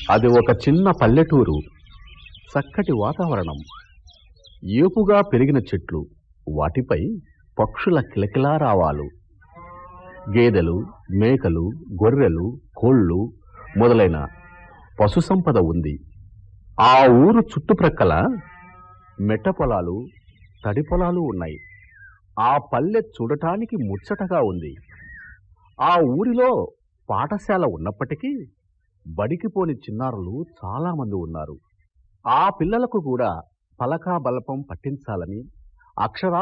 అది ఒక చిన్న పల్లెటూరు చక్కటి వాతావరణం ఏపుగా పెరిగిన చెట్లు వాటిపై పక్షుల కిలకిలారావాలు గేదెలు మేకలు గొర్రెలు కోళ్ళు మొదలైన పశు సంపద ఉంది ఆ ఊరు చుట్టుప్రక్కల మెట్ట పొలాలు తడి పొలాలు ఉన్నాయి ఆ పల్లె చూడటానికి ముచ్చటగా ఉంది ఆ ఊరిలో పాఠశాల ఉన్నప్పటికీ బడికి పోని చిన్నారులు చాలామంది ఉన్నారు ఆ పిల్లలకు కూడా పలకా బలపం పట్టించాలని అక్షరా